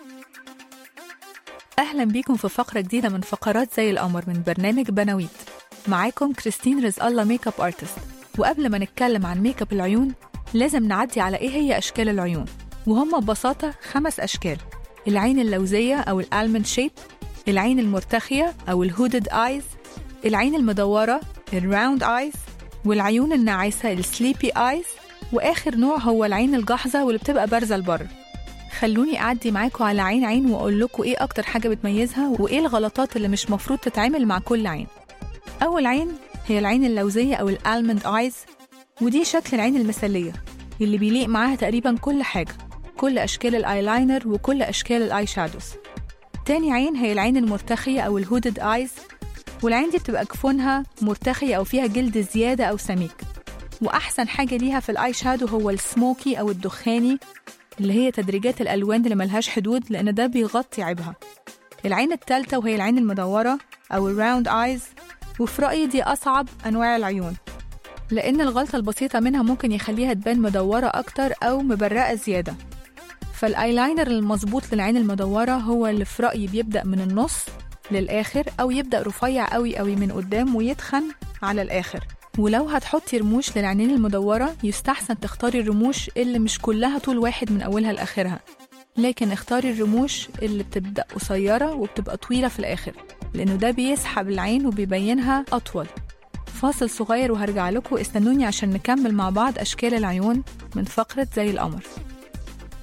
أهلا بيكم في فقرة جديدة من فقرات زي القمر من برنامج بناويت معاكم كريستين رزق الله ميك اب ارتست وقبل ما نتكلم عن ميك اب العيون لازم نعدي على ايه هي اشكال العيون وهم ببساطة خمس اشكال العين اللوزية او الالمند شيب العين المرتخية او الهودد ايز العين المدورة الراوند ايز والعيون الناعسة السليبي ايز واخر نوع هو العين الجحظة واللي بتبقى بارزة لبره خلوني أعدي معاكم على عين عين وأقول لكم إيه أكتر حاجة بتميزها وإيه الغلطات اللي مش مفروض تتعمل مع كل عين أول عين هي العين اللوزية أو الألمند آيز ودي شكل العين المثالية اللي بيليق معاها تقريبا كل حاجة كل أشكال الآيلاينر وكل أشكال الآي شادوز تاني عين هي العين المرتخية أو الهودد آيز والعين دي بتبقى جفونها مرتخية أو فيها جلد زيادة أو سميك وأحسن حاجة ليها في الآي شادو هو السموكي أو الدخاني اللي هي تدريجات الألوان اللي ملهاش حدود لأن ده بيغطي عيبها العين التالتة وهي العين المدورة أو الراوند آيز وفي رأيي دي أصعب أنواع العيون لأن الغلطة البسيطة منها ممكن يخليها تبان مدورة أكتر أو مبرقة زيادة فالآيلاينر المظبوط للعين المدورة هو اللي في رأيي بيبدأ من النص للآخر أو يبدأ رفيع قوي قوي من قدام ويتخن على الآخر ولو هتحطي رموش للعينين المدورة يستحسن تختاري الرموش اللي مش كلها طول واحد من أولها لآخرها لكن اختاري الرموش اللي بتبدأ قصيرة وبتبقى طويلة في الآخر لأنه ده بيسحب العين وبيبينها أطول فاصل صغير وهرجع لكم استنوني عشان نكمل مع بعض أشكال العيون من فقرة زي القمر